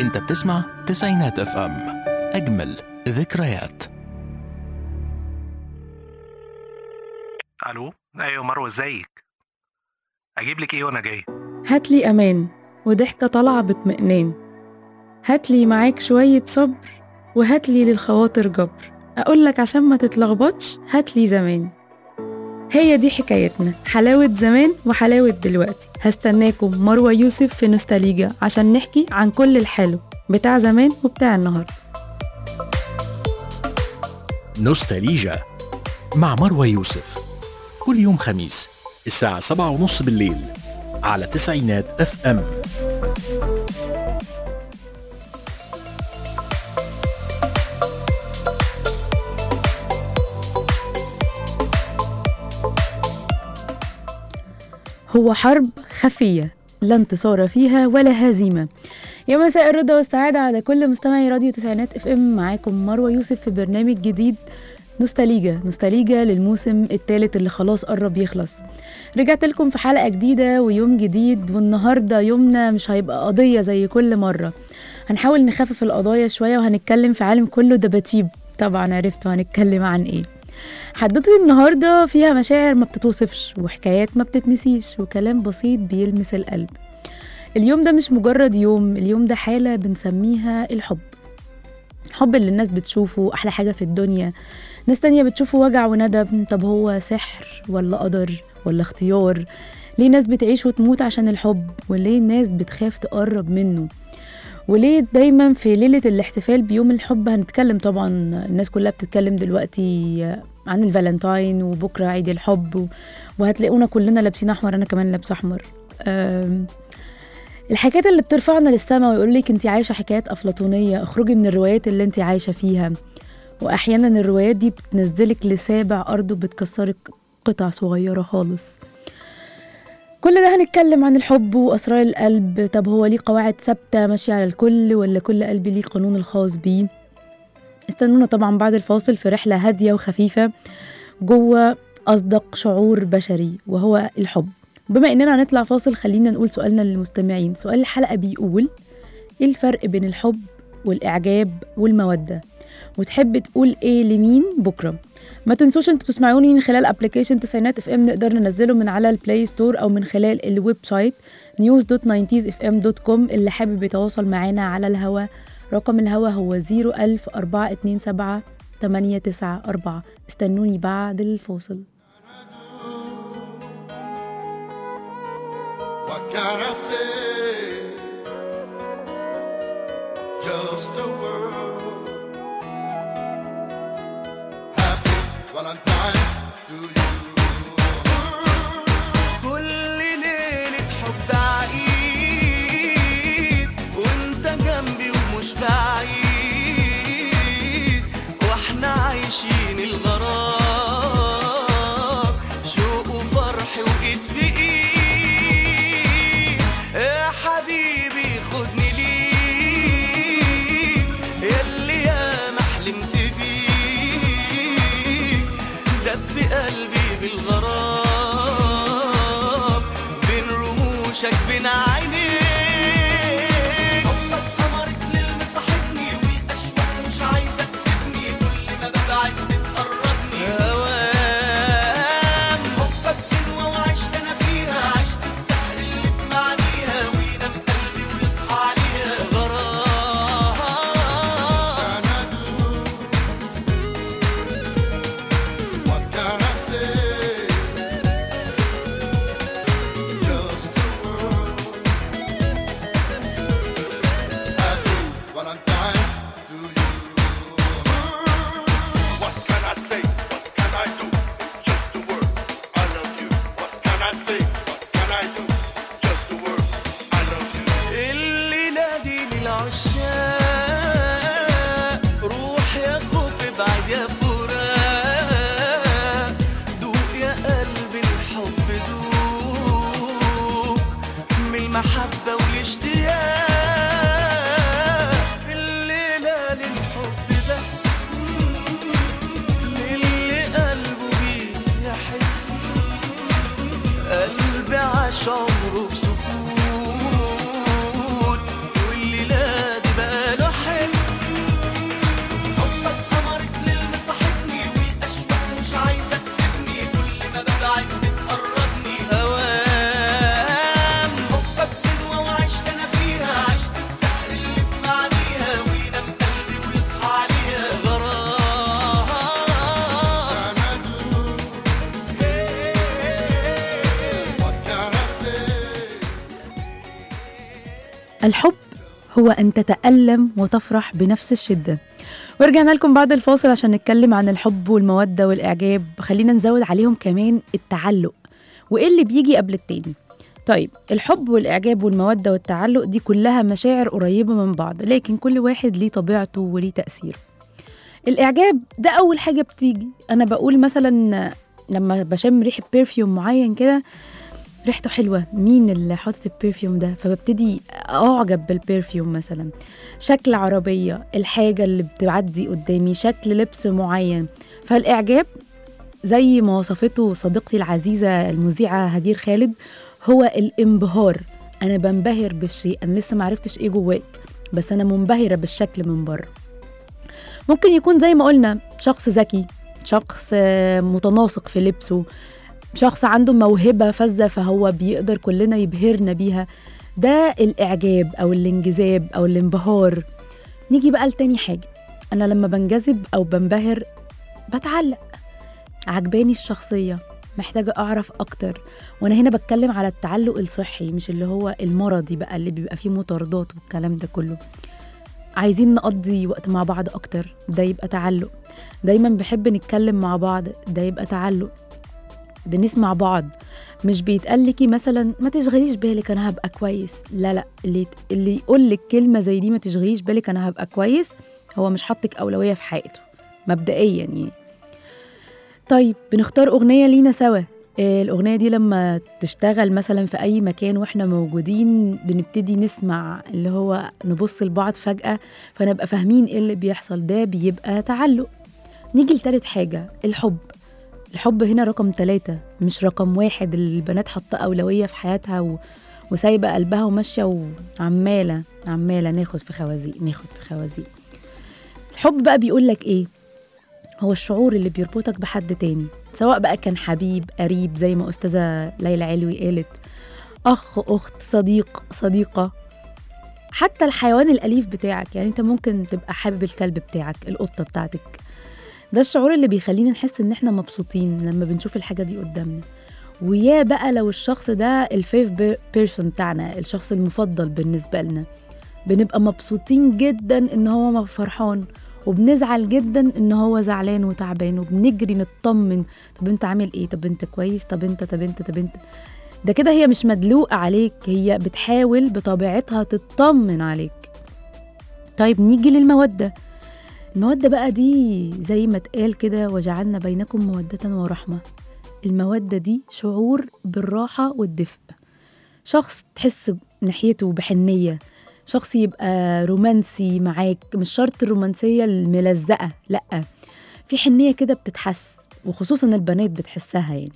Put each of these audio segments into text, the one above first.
انت بتسمع تسعينات اف ام اجمل ذكريات الو ايوه مروه ازيك اجيب لك ايه وانا جاي هاتلي أمان وضحكة طالعة باطمئنان هاتلي معاك شوية صبر وهاتلي للخواطر جبر أقولك عشان ما تتلخبطش هاتلي زمان هي دي حكايتنا حلاوة زمان وحلاوة دلوقتي هستناكم مروة يوسف في نوستاليجا عشان نحكي عن كل الحلو بتاع زمان وبتاع النهاردة نوستاليجا مع مروى يوسف كل يوم خميس الساعة سبعة ونص بالليل على تسعينات اف ام هو حرب خفية لا انتصار فيها ولا هزيمة يا مساء الرضا والسعادة على كل مستمعي راديو تسعينات اف ام معاكم مروة يوسف في برنامج جديد نوستاليجا نوستاليجا للموسم الثالث اللي خلاص قرب يخلص رجعت لكم في حلقة جديدة ويوم جديد والنهاردة يومنا مش هيبقى قضية زي كل مرة هنحاول نخفف القضايا شوية وهنتكلم في عالم كله دباتيب طبعا عرفتوا هنتكلم عن ايه حدوتة النهاردة فيها مشاعر ما بتتوصفش وحكايات ما بتتنسيش وكلام بسيط بيلمس القلب اليوم ده مش مجرد يوم اليوم ده حالة بنسميها الحب الحب اللي الناس بتشوفه أحلى حاجة في الدنيا ناس تانية بتشوفه وجع وندم طب هو سحر ولا قدر ولا اختيار ليه ناس بتعيش وتموت عشان الحب وليه الناس بتخاف تقرب منه وليه دايما في ليلة الاحتفال بيوم الحب هنتكلم طبعا الناس كلها بتتكلم دلوقتي عن الفالنتاين وبكرة عيد الحب و- وهتلاقونا كلنا لابسين أحمر أنا كمان لابسة أحمر أم، الحكايات اللي بترفعنا للسما ويقول لك انت عايشة حكايات أفلاطونية اخرجي من الروايات اللي انت عايشة فيها وأحيانا الروايات دي بتنزلك لسابع أرض وبتكسرك قطع صغيرة خالص كل ده هنتكلم عن الحب وأسرار القلب طب هو ليه قواعد ثابتة ماشية على الكل ولا كل قلب ليه قانون الخاص بيه استنونا طبعا بعد الفاصل في رحلة هادية وخفيفة جوه أصدق شعور بشري وهو الحب بما إننا هنطلع فاصل خلينا نقول سؤالنا للمستمعين سؤال الحلقة بيقول إيه الفرق بين الحب والإعجاب والمودة وتحب تقول إيه لمين بكرة ما تنسوش انتوا تسمعوني من خلال ابلكيشن تسعينات اف ام نقدر ننزله من على البلاي ستور او من خلال الويب سايت news.90sfm.com اللي حابب يتواصل معانا على الهوا رقم الهوا هو 0104278 894 استنوني بعد الفاصل What can I say? Just a word. Happy Valentine to you. كل ليلة حب عيد وانت جنبي ومش بعيد واحنا عايشين الغرام شوق وفرح وايد في ايد يا حبيبي خدني ليك ياللي ياما حلمت بيك دب قلبي بالغرام بين رموشك بين عينيك حبك قمرك ليل مصاحبني والاشواق مش عايزه تسيبني كل ما ببعد بتقربني هوام حبك حلوه وعشت انا فيها عشت السحر اللي بمعنيها وينام قلبي ويصحى عليها غرام Can I do? What can I say? Just a word. Happy Valentine to you. What can I say? What can I do? Just a word. I love you. What can I say? What can I do? Just a word. I love you. الليلة دي للعشاق روح يا خوف ابعد يا فراق دوق يا قلبي الحب دوق من المحبة والاشتياق الليلة للحب بس للي قلبه بيه يحس قلبي عاش عمره بسكوت والليلة دي الحب هو أن تتألم وتفرح بنفس الشدة ورجعنا لكم بعد الفاصل عشان نتكلم عن الحب والمودة والإعجاب خلينا نزود عليهم كمان التعلق وإيه اللي بيجي قبل التاني طيب الحب والإعجاب والمودة والتعلق دي كلها مشاعر قريبة من بعض لكن كل واحد ليه طبيعته وليه تأثيره الإعجاب ده أول حاجة بتيجي أنا بقول مثلا لما بشم ريحة بيرفيوم معين كده ريحته حلوة مين اللي حاطط البرفيوم ده فببتدي أعجب بالبرفيوم مثلا شكل عربية الحاجة اللي بتعدي قدامي شكل لبس معين فالإعجاب زي ما وصفته صديقتي العزيزة المذيعة هدير خالد هو الانبهار أنا بنبهر بالشيء أنا لسه معرفتش إيه جواك بس أنا منبهرة بالشكل من بره ممكن يكون زي ما قلنا شخص ذكي شخص آه، متناسق في لبسه شخص عنده موهبة فذة فهو بيقدر كلنا يبهرنا بيها ده الإعجاب أو الانجذاب أو الانبهار نيجي بقى لتاني حاجة أنا لما بنجذب أو بنبهر بتعلق عجباني الشخصية محتاجة أعرف أكتر وأنا هنا بتكلم على التعلق الصحي مش اللي هو المرضي بقى اللي بيبقى فيه مطاردات والكلام ده كله عايزين نقضي وقت مع بعض أكتر ده يبقى تعلق دايما بحب نتكلم مع بعض ده يبقى تعلق بنسمع بعض مش بيتقال لكي مثلا ما تشغليش بالك انا هبقى كويس لا لا اللي اللي يقول لك كلمه زي دي ما تشغليش بالك انا هبقى كويس هو مش حاطك اولويه في حياته مبدئيا يعني طيب بنختار اغنيه لينا سوا آه، الأغنية دي لما تشتغل مثلا في أي مكان وإحنا موجودين بنبتدي نسمع اللي هو نبص لبعض فجأة فنبقى فاهمين إيه اللي بيحصل ده بيبقى تعلق نيجي لتالت حاجة الحب الحب هنا رقم ثلاثة مش رقم واحد اللي البنات حاطة أولوية في حياتها و... وسايبة قلبها وماشية وعمالة عمالة ناخد في خوازيق ناخد في خوازيق الحب بقى بيقول لك إيه هو الشعور اللي بيربطك بحد تاني سواء بقى كان حبيب قريب زي ما أستاذة ليلى علوي قالت أخ أخت صديق صديقة حتى الحيوان الأليف بتاعك يعني أنت ممكن تبقى حابب الكلب بتاعك القطة بتاعتك ده الشعور اللي بيخلينا نحس ان احنا مبسوطين لما بنشوف الحاجه دي قدامنا ويا بقى لو الشخص ده الفيف بيرسون بتاعنا الشخص المفضل بالنسبه لنا بنبقى مبسوطين جدا ان هو فرحان وبنزعل جدا ان هو زعلان وتعبان وبنجري نطمن طب انت عامل ايه طب انت كويس طب انت طب انت طب انت ده كده هي مش مدلوقه عليك هي بتحاول بطبيعتها تطمن عليك طيب نيجي للموده المودة بقى دي زي ما اتقال كده وجعلنا بينكم مودة ورحمة المودة دي شعور بالراحة والدفء شخص تحس ناحيته بحنية شخص يبقى رومانسي معاك مش شرط الرومانسية الملزقة لأ في حنية كده بتتحس وخصوصا البنات بتحسها يعني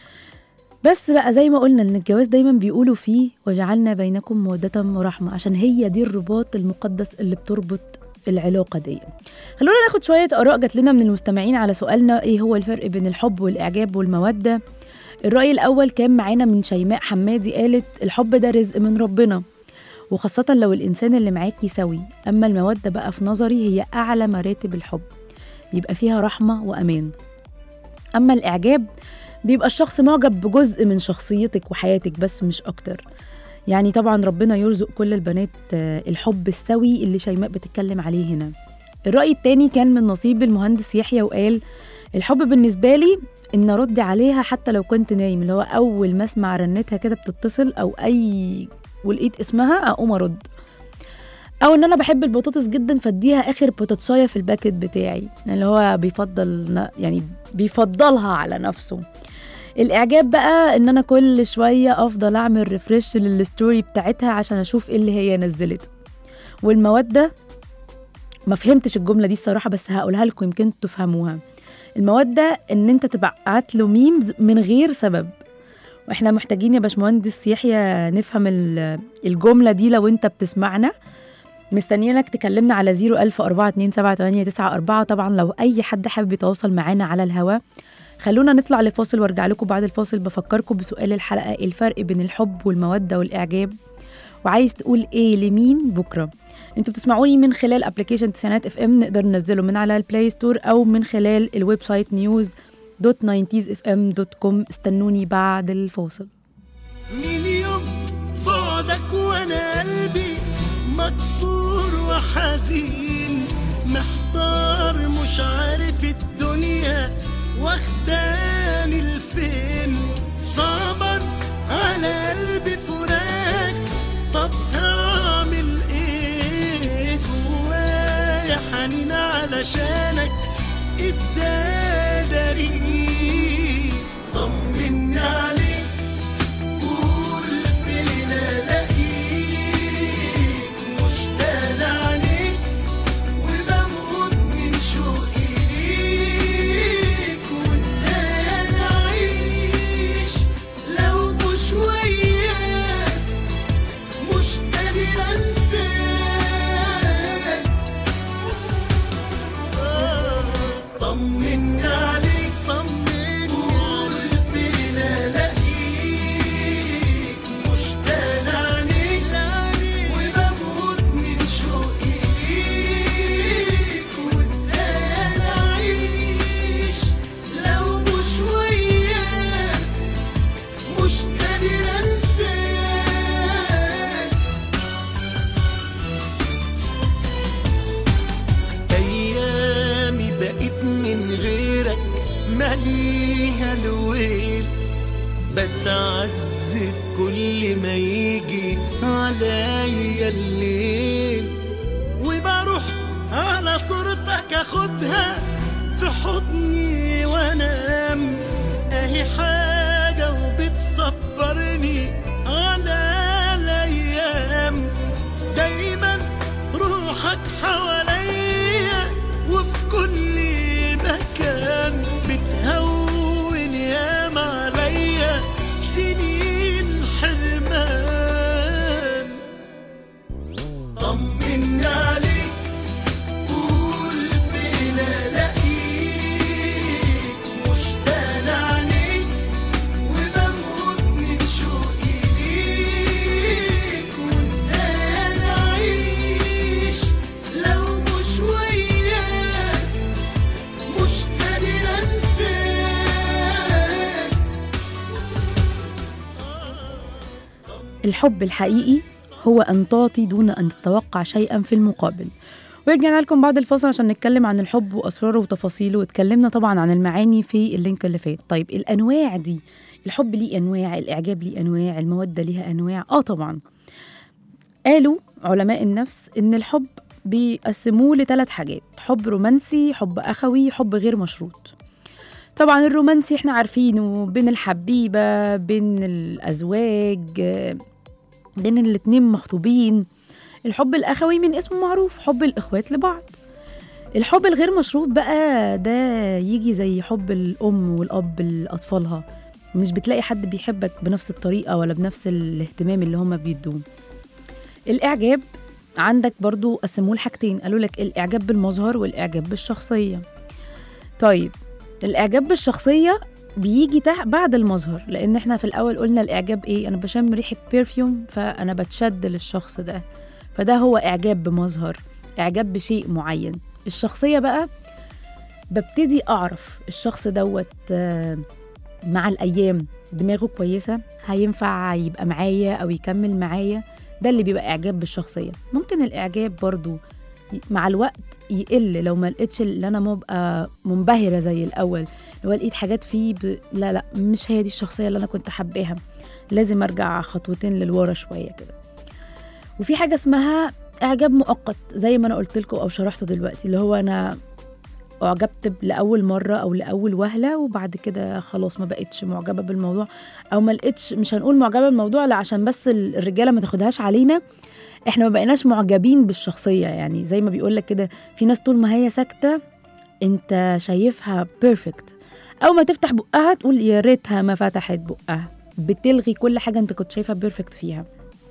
بس بقى زي ما قلنا ان الجواز دايما بيقولوا فيه وجعلنا بينكم مودة ورحمة عشان هي دي الرباط المقدس اللي بتربط العلاقة دي خلونا ناخد شوية آراء جات لنا من المستمعين على سؤالنا إيه هو الفرق بين الحب والإعجاب والمودة الرأي الأول كان معانا من شيماء حمادي قالت الحب ده رزق من ربنا وخاصة لو الإنسان اللي معاكي سوي أما المودة بقى في نظري هي أعلى مراتب الحب بيبقى فيها رحمة وأمان أما الإعجاب بيبقى الشخص معجب بجزء من شخصيتك وحياتك بس مش أكتر يعني طبعا ربنا يرزق كل البنات آه، الحب السوي اللي شيماء بتتكلم عليه هنا الرأي التاني كان من نصيب المهندس يحيى وقال الحب بالنسبة لي إن أرد عليها حتى لو كنت نايم اللي هو أول ما أسمع رنتها كده بتتصل أو أي ولقيت اسمها أقوم أرد أو إن أنا بحب البطاطس جدا فأديها آخر بطاطساية في الباكت بتاعي اللي هو بيفضل يعني بيفضلها على نفسه الاعجاب بقى ان انا كل شويه افضل اعمل ريفرش للستوري بتاعتها عشان اشوف ايه اللي هي نزلته والموده ما فهمتش الجمله دي الصراحه بس هقولها لكم يمكن تفهموها الموده ان انت تبعت له ميمز من غير سبب واحنا محتاجين يا باشمهندس يحيى نفهم ال- الجمله دي لو انت بتسمعنا مستنيينك تكلمنا على 01042788994 طبعا لو اي حد حابب يتواصل معانا على الهوا خلونا نطلع لفاصل وارجع لكم بعد الفاصل بفكركم بسؤال الحلقه إيه الفرق بين الحب والموده والاعجاب وعايز تقول ايه لمين بكره انتوا بتسمعوني من خلال ابلكيشن تسعينات اف ام نقدر ننزله من على البلاي ستور او من خلال الويب سايت نيوز دوت 90 اف ام دوت كوم استنوني بعد الفاصل مليون بعدك وانا قلبي مكسور وحزين محتار مش عارف الدنيا واخداني لفين صعبا على قلبي فراق طب هعمل ايه جوايا حنين علشانك ازاي داري طمني عليك قول فين الاقيك مشتاق عليك وبموت من شوقي ليك وازاي انا اعيش لو مش وياك مش قادر انساك طمني عليك طمني قول فين الاقيك مشتاق عليك وبموت من شوقي ليك وازاي انا اعيش لو مش وياك مش قادر انساك ايامي بقيت من غيرك ماليها الويل بتعذب كل ما يجي عليا الليل وبروح على صورتك اخدها في حضني وانام اهي حاجة وبتصبرني على الايام دايما روحك حواليا وفي كل مكان بتهون ياما عليا سنين حرمان طمني عليك قول فين الاقيك مشتاق عليك وبموت من شوقي ليك وازاي انا اعيش لو مش وياك مش قادر انساك الحب الحقيقي هو أن تعطي دون أن تتوقع شيئا في المقابل ورجعنا لكم بعد الفاصل عشان نتكلم عن الحب وأسراره وتفاصيله واتكلمنا طبعا عن المعاني في اللينك اللي فات طيب الأنواع دي الحب ليه أنواع الإعجاب ليه أنواع المودة ليها أنواع آه طبعا قالوا علماء النفس إن الحب بيقسموه لثلاث حاجات حب رومانسي حب أخوي حب غير مشروط طبعا الرومانسي احنا عارفينه بين الحبيبة بين الأزواج آه، بين الاتنين مخطوبين الحب الأخوي من اسمه معروف حب الإخوات لبعض الحب الغير مشروط بقى ده يجي زي حب الأم والأب لأطفالها مش بتلاقي حد بيحبك بنفس الطريقة ولا بنفس الاهتمام اللي هما بيدوه الإعجاب عندك برضو قسموه لحاجتين قالوا لك الإعجاب بالمظهر والإعجاب بالشخصية طيب الإعجاب بالشخصية بيجي تحت بعد المظهر لأن احنا في الأول قلنا الإعجاب إيه أنا بشم ريحة بيرفيوم فأنا بتشد للشخص ده فده هو إعجاب بمظهر إعجاب بشيء معين الشخصية بقى ببتدي أعرف الشخص دوت آه، مع الأيام دماغه كويسة هينفع يبقى معايا أو يكمل معايا ده اللي بيبقى إعجاب بالشخصية ممكن الإعجاب برضو ي- مع الوقت يقل لو ما لقيتش اللي أنا مبقى منبهرة زي الأول لو لقيت حاجات فيه ب... لا لا مش هي دي الشخصية اللي أنا كنت حباها لازم أرجع خطوتين للورا شوية كده وفي حاجة اسمها إعجاب مؤقت زي ما أنا قلت لكم أو شرحته دلوقتي اللي هو أنا أعجبت ب- لأول مرة أو لأول وهلة وبعد كده خلاص ما بقتش معجبة بالموضوع أو ما لقيتش مش هنقول معجبة بالموضوع لا عشان بس ال- الرجالة ما تاخدهاش علينا احنا ما بقيناش معجبين بالشخصية يعني زي ما بيقول لك كده في ناس طول ما هي ساكتة انت شايفها بيرفكت أو ما تفتح بقها تقول يا ريتها ما فتحت بقها بتلغي كل حاجة انت كنت شايفها بيرفكت فيها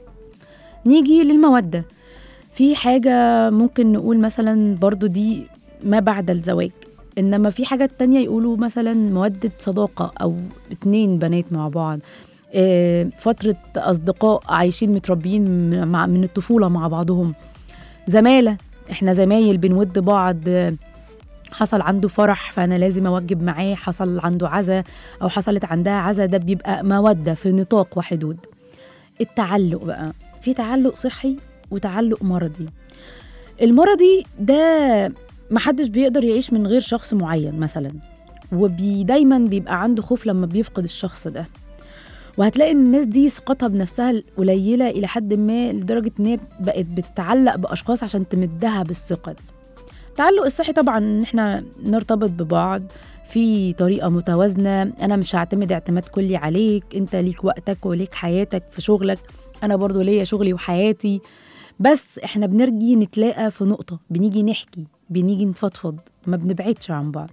نيجي للمودة في حاجة ممكن نقول مثلا برضو دي ما بعد الزواج إنما في حاجات تانية يقولوا مثلا مودة صداقة أو اتنين بنات مع بعض آه، فترة أصدقاء عايشين متربيين مع من الطفولة مع بعضهم زمالة احنا زمايل بنود بعض آه، حصل عنده فرح فأنا لازم أوجب معاه حصل عنده عزا أو حصلت عندها عزا ده بيبقى مودة في نطاق وحدود التعلق بقى في تعلق صحي وتعلق مرضي المرضي ده محدش بيقدر يعيش من غير شخص معين مثلا ودايما بيبقى عنده خوف لما بيفقد الشخص ده وهتلاقي ان الناس دي ثقتها بنفسها قليله الى حد ما لدرجه ان هي بقت بتتعلق باشخاص عشان تمدها بالثقه دي التعلق الصحي طبعا ان احنا نرتبط ببعض في طريقه متوازنه انا مش هعتمد اعتماد كلي عليك انت ليك وقتك وليك حياتك في شغلك انا برضو ليا شغلي وحياتي بس احنا بنرجي نتلاقى في نقطه بنيجي نحكي بنيجي نفضفض ما بنبعدش عن بعض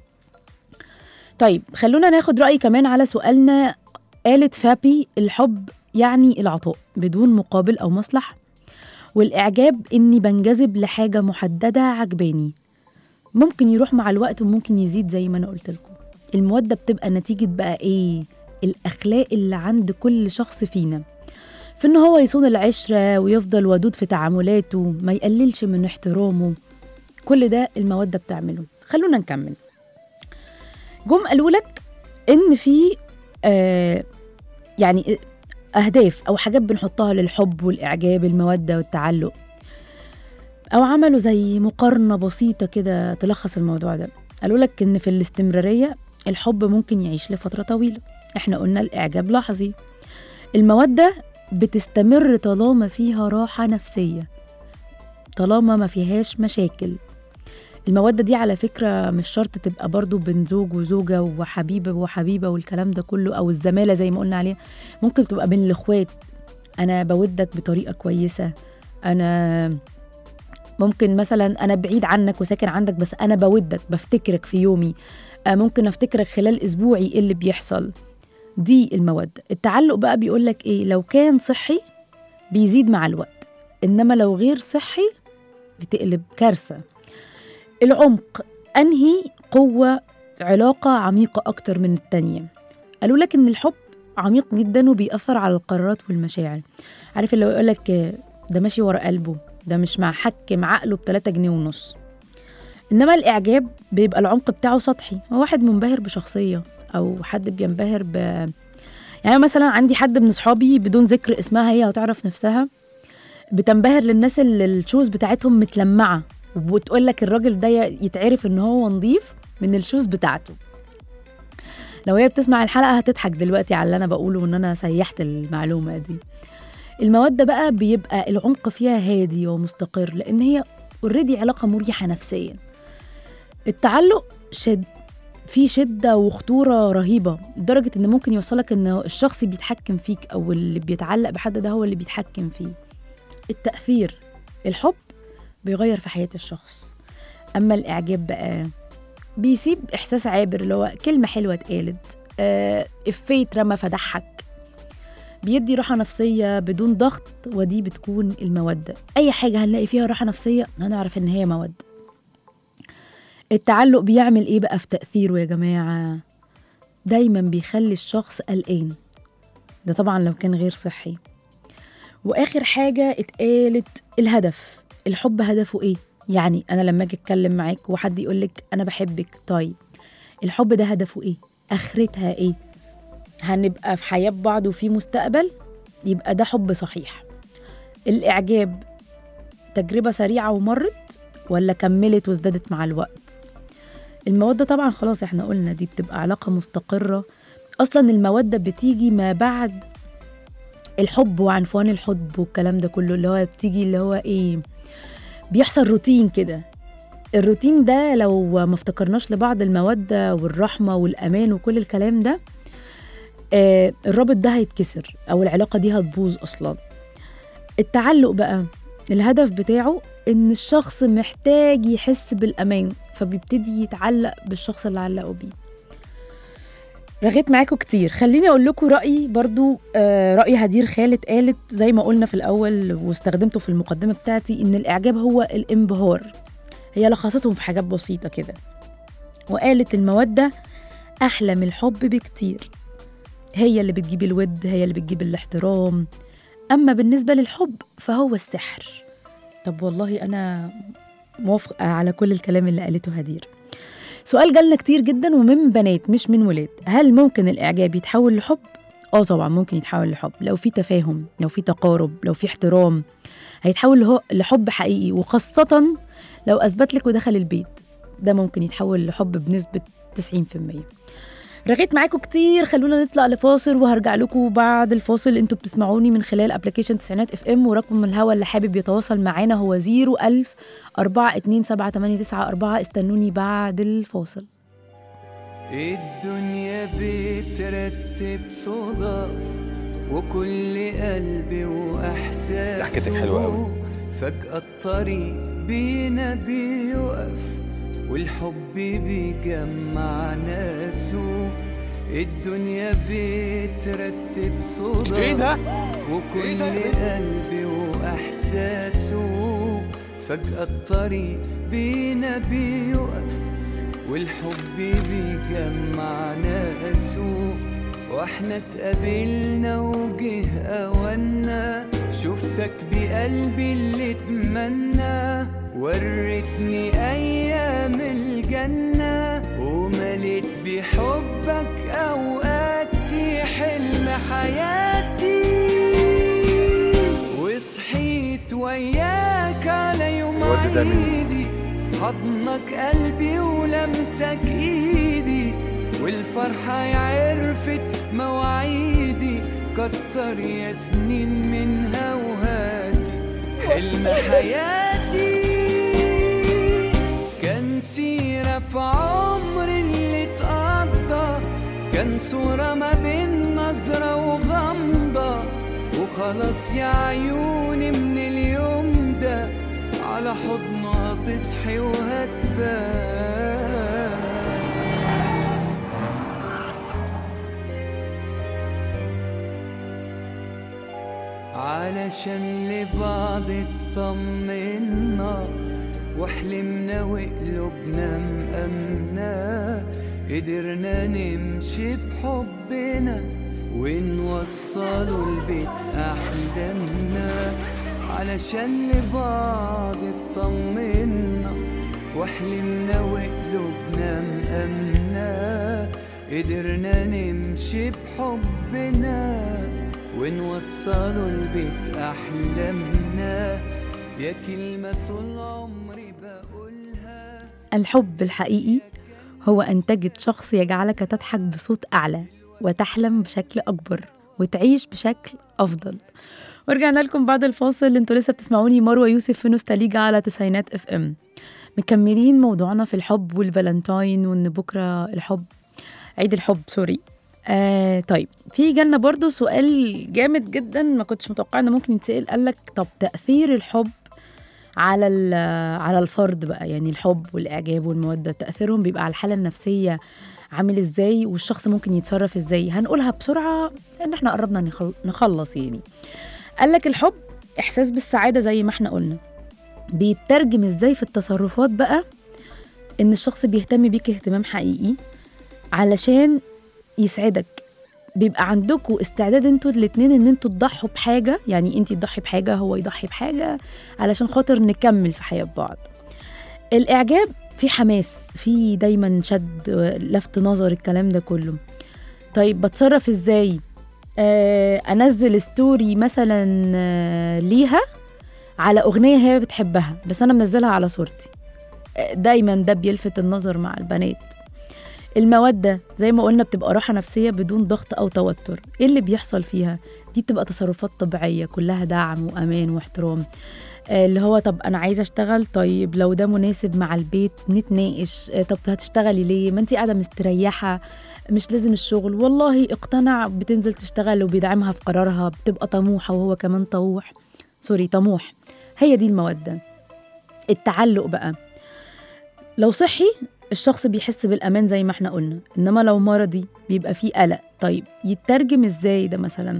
طيب خلونا ناخد رأي كمان على سؤالنا قالت فابي الحب يعني العطاء بدون مقابل أو مصلحة والإعجاب إني بنجذب لحاجة محددة عجباني ممكن يروح مع الوقت وممكن يزيد زي ما أنا قلت لكم المودة بتبقى نتيجة بقى إيه الأخلاق اللي عند كل شخص فينا في إن هو يصون العشرة ويفضل ودود في تعاملاته ما يقللش من احترامه كل ده المودة بتعمله خلونا نكمل جم قالوا لك ان في آه يعني اهداف او حاجات بنحطها للحب والاعجاب الموده والتعلق او عملوا زي مقارنه بسيطه كده تلخص الموضوع ده قالوا لك ان في الاستمراريه الحب ممكن يعيش لفتره طويله احنا قلنا الاعجاب لحظي الموده بتستمر طالما فيها راحه نفسيه طالما ما فيهاش مشاكل المودة دي على فكرة مش شرط تبقى برضو بين زوج وزوجة وحبيبة وحبيبة والكلام ده كله أو الزمالة زي ما قلنا عليها ممكن تبقى بين الإخوات أنا بودك بطريقة كويسة أنا ممكن مثلا أنا بعيد عنك وساكن عندك بس أنا بودك بفتكرك في يومي آه، ممكن أفتكرك خلال أسبوعي إيه اللي بيحصل دي المودة التعلق بقى بيقولك إيه لو كان صحي بيزيد مع الوقت إنما لو غير صحي بتقلب كارثة العمق أنهي قوة علاقة عميقة أكتر من التانية قالوا لك إن الحب عميق جدا وبيأثر على القرارات والمشاعر عارف اللي هو يقولك آه، ده ماشي ورا قلبه ده مش مع حكم عقله بتلاتة جنيه ونص إنما الإعجاب بيبقى العمق بتاعه سطحي هو واحد منبهر بشخصية أو حد بينبهر ب يعني مثلا عندي حد من أصحابي بدون ذكر اسمها هي وتعرف نفسها بتنبهر للناس اللي الشوز بتاعتهم متلمعة وبتقول لك الراجل ده يتعرف ان هو نظيف من الشوز بتاعته لو هي بتسمع الحلقه هتضحك دلوقتي على اللي انا بقوله وان انا سيحت المعلومه دي الموده بقى بيبقى العمق فيها هادي ومستقر لان هي اوريدي علاقه مريحه نفسيا التعلق شد في شدة وخطورة رهيبة لدرجة إن ممكن يوصلك إن الشخص بيتحكم فيك أو اللي بيتعلق بحد ده هو اللي بيتحكم فيه التأثير الحب بيغير في حياة الشخص أما الإعجاب بقى بيسيب إحساس عابر اللي هو كلمة حلوة اتقالت آه، إفيه اترمى فضحك بيدي راحة نفسية بدون ضغط ودي بتكون المودة أي حاجة هنلاقي فيها راحة نفسية هنعرف إن هي مودة التعلق بيعمل إيه بقى في تأثيره يا جماعة دايما بيخلي الشخص قلقان ده طبعا لو كان غير صحي واخر حاجه اتقالت الهدف الحب هدفه ايه يعني انا لما اجي اتكلم معاك وحد يقول لك انا بحبك طيب الحب ده هدفه ايه اخرتها ايه هنبقى في حياه بعض وفي مستقبل يبقى ده حب صحيح الاعجاب تجربه سريعه ومرت ولا كملت وازدادت مع الوقت المودة طبعا خلاص احنا قلنا دي بتبقى علاقة مستقرة أصلا المودة بتيجي ما بعد الحب وعنفوان الحب والكلام ده كله اللي هو بتيجي اللي هو ايه بيحصل روتين كده الروتين ده لو ما افتكرناش لبعض المودة والرحمة والأمان وكل الكلام ده آه الرابط ده هيتكسر أو العلاقة دي هتبوظ أصلا التعلق بقى الهدف بتاعه إن الشخص محتاج يحس بالأمان فبيبتدي يتعلق بالشخص اللي علقه بيه رغيت معاكم كتير خليني اقول لكم رايي برضو آه راي هدير خالد قالت زي ما قلنا في الاول واستخدمته في المقدمه بتاعتي ان الاعجاب هو الانبهار هي لخصتهم في حاجات بسيطه كده وقالت الموده احلى من الحب بكتير هي اللي بتجيب الود هي اللي بتجيب الاحترام اما بالنسبه للحب فهو السحر طب والله انا موافقه على كل الكلام اللي قالته هدير سؤال جالنا كتير جدا ومن بنات مش من ولاد هل ممكن الاعجاب يتحول لحب اه طبعا ممكن يتحول لحب لو في تفاهم لو في تقارب لو في احترام هيتحول له- لحب حقيقي وخاصة لو أثبت لك ودخل البيت ده ممكن يتحول لحب بنسبة 90% رغيت معاكم كتير خلونا نطلع لفاصل وهرجع لكم بعد الفاصل انتوا بتسمعوني من خلال ابلكيشن تسعينات اف ام ورقم الهوا اللي حابب يتواصل معانا هو 01000 427 استنوني بعد الفاصل الدنيا بترتب صدف وكل قلب وإحساسه ضحكتك حلوة أوي. فجأة الطريق بينا بيقف والحب بيجمع ناسه الدنيا بترتب صدف إيه ده؟ وكل قلب وإحساسه فجأة الطريق بينا بيقف والحب بيجمع ناسه واحنا اتقابلنا وجه اونا شفتك بقلبي اللي اتمنى وريتني ايام الجنة ومليت بحبك اوقاتي حلم حياتي وصحيت وياك على يوم الورد ده مني. عيدي حضنك قلبي ولمسك ايدي والفرحة عرفت مواعيدي كتر يا سنين منها وهاتي حلم حياتي كان سيرة في عمري اللي اتقضى كان صورة ما بين نظرة وغمضة وخلاص يا عيوني من اليوم ده على حضنها تصحي وهتبات علشان لبعض اطمنا وحلمنا وقلوبنا مأمنة قدرنا نمشي بحبنا ونوصلوا البيت أحلامنا علشان لبعض اطمنا وحلمنا وقلوبنا مأمنة قدرنا نمشي بحبنا ونوصلوا البيت أحلامنا يا كلمة طول عمري بقولها الحب الحقيقي هو أن تجد شخص يجعلك تضحك بصوت أعلى وتحلم بشكل أكبر وتعيش بشكل أفضل ورجعنا لكم بعد الفاصل انتوا لسه بتسمعوني مروة يوسف في نوستاليجا على تسعينات اف ام مكملين موضوعنا في الحب والفالنتاين وان بكرة الحب عيد الحب سوري آه طيب في جالنا برضو سؤال جامد جدا ما كنتش متوقع انه ممكن يتسأل قال لك طب تأثير الحب على ال- على الفرد بقى يعني الحب والاعجاب والموده تاثيرهم بيبقى على الحاله النفسيه عامل ازاي والشخص ممكن يتصرف ازاي هنقولها بسرعه ان احنا قربنا نخل- نخلص يعني قال لك الحب احساس بالسعاده زي ما احنا قلنا بيترجم ازاي في التصرفات بقى ان الشخص بيهتم بيك اهتمام حقيقي علشان يسعدك بيبقى عندكم استعداد انتوا الاتنين ان انتوا تضحوا بحاجه يعني انت تضحي بحاجه هو يضحي بحاجه علشان خاطر نكمل في حياه بعض الاعجاب في حماس في دايما شد لفت نظر الكلام ده كله طيب بتصرف ازاي آه انزل ستوري مثلا آه ليها على اغنيه هي بتحبها بس انا منزلها على صورتي آه دايما ده بيلفت النظر مع البنات المودة زي ما قلنا بتبقى راحة نفسية بدون ضغط أو توتر إيه اللي بيحصل فيها؟ دي بتبقى تصرفات طبيعية كلها دعم وأمان واحترام آه، اللي هو طب أنا عايزة أشتغل طيب لو ده مناسب مع البيت نتناقش آه، طب هتشتغلي ليه؟ ما أنت قاعدة مستريحة مش لازم الشغل والله اقتنع بتنزل تشتغل وبيدعمها في قرارها بتبقى طموحة وهو كمان طموح سوري طموح هي دي المودة التعلق بقى لو صحي الشخص بيحس بالأمان زي ما احنا قلنا إنما لو مرضي بيبقى فيه قلق طيب يترجم إزاي ده مثلا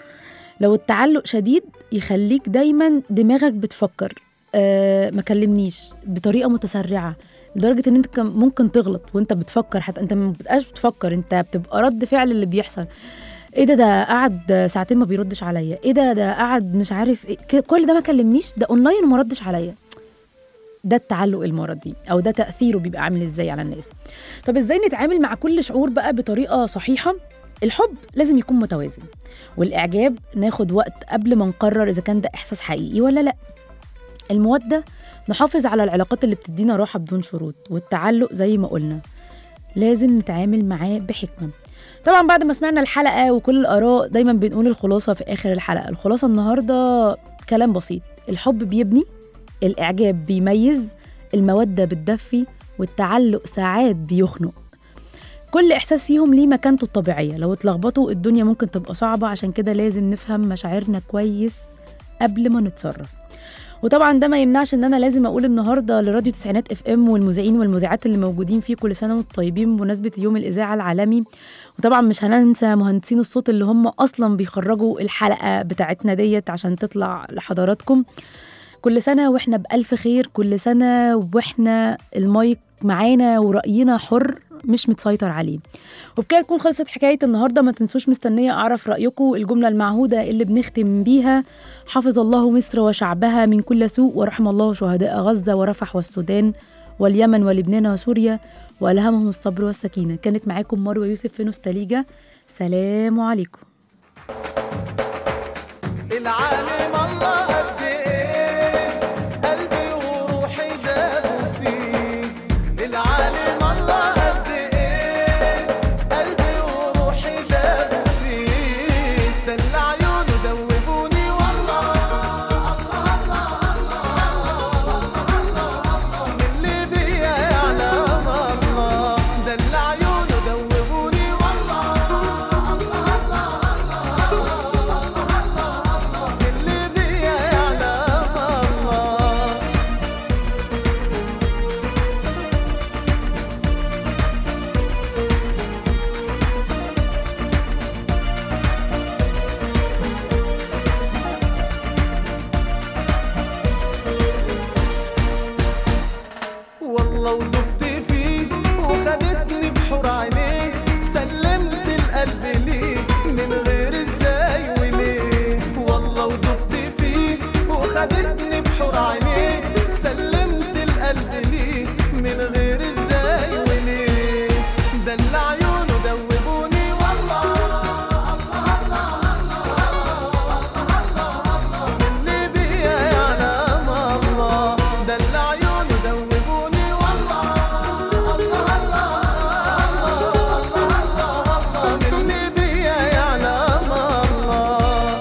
لو التعلق شديد يخليك دايما دماغك بتفكر آه ما كلمنيش بطريقة متسرعة لدرجة إن أنت كم- ممكن تغلط وأنت بتفكر حتى أنت ما بتبقاش بتفكر أنت بتبقى رد فعل اللي بيحصل ايه ده ده قعد ساعتين ما بيردش عليا ايه ده ده قعد مش عارف إيه ك- كل ده ما كلمنيش ده اونلاين وما ردش عليا ده التعلق المرضي او ده تاثيره بيبقى عامل ازاي على الناس طب ازاي نتعامل مع كل شعور بقى بطريقه صحيحه الحب لازم يكون متوازن والإعجاب ناخد وقت قبل ما نقرر إذا كان ده إحساس حقيقي ولا لأ المودة نحافظ على العلاقات اللي بتدينا راحة بدون شروط والتعلق زي ما قلنا لازم نتعامل معاه بحكمة طبعا بعد ما سمعنا الحلقة وكل الآراء دايما بنقول الخلاصة في آخر الحلقة الخلاصة النهاردة كلام بسيط الحب بيبني الإعجاب بيميز المودة بتدفي والتعلق ساعات بيخنق كل إحساس فيهم ليه مكانته الطبيعية لو اتلخبطوا الدنيا ممكن تبقى صعبة عشان كده لازم نفهم مشاعرنا كويس قبل ما نتصرف وطبعا ده ما يمنعش ان انا لازم اقول النهارده لراديو تسعينات اف ام والمذيعين والمذيعات اللي موجودين فيه كل سنه وانتم طيبين بمناسبه يوم الاذاعه العالمي وطبعا مش هننسى مهندسين الصوت اللي هم اصلا بيخرجوا الحلقه بتاعتنا ديت عشان تطلع لحضراتكم كل سنه واحنا بالف خير كل سنه واحنا المايك معانا وراينا حر مش متسيطر عليه وبكده تكون خلصت حكايه النهارده ما تنسوش مستنيه اعرف رايكم الجمله المعهوده اللي بنختم بيها حفظ الله مصر وشعبها من كل سوء ورحم الله شهداء غزه ورفح والسودان واليمن ولبنان وسوريا والهمهم الصبر والسكينه كانت معاكم مروه يوسف في نوستاليجا سلام عليكم العالم الله قد ايه قلبي وروحي دابوا فيه العالم الله قد ايه قلبي وروحي دابوا فيه دل عيونه دوبوني والله الله الله الله من اللي بيا يعلم الله دل عيونه دوبوني والله اللي بيا يعلم الله والله ودقت فيه وخدتني بحور عينيه سلمت القلب ليه من غير ازاي وليه والله ودقت فيه وخدتني بحور عينيه سلمت القلب ليه من غير ازاي وليه دل عيونه دوبوني والله اللي بيا يعلم الله دل عيونه دوبوني والله الله الله اللي بيا يعلم الله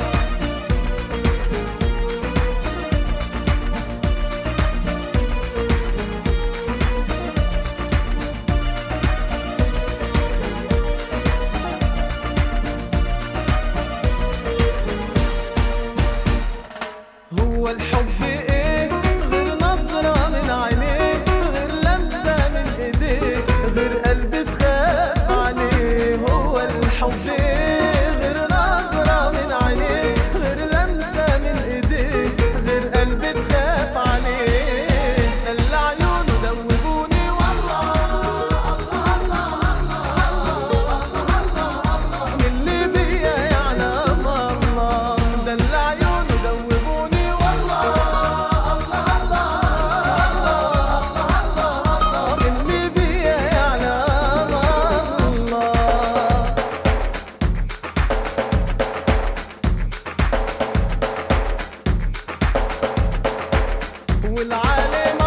هو الحب ايه غير نظرة من عينيه غير لمسة من ايديه غير قلب تخاف عليه هو الحب ايه غير نظرة من عينيه غير لمسة من ايديه غير قلب تخاف عليه دل عيونه دوبوني والله من اللي بيا يعلم الله دل عيونه دوبوني والله من اللي بيا يعلم الله والعالم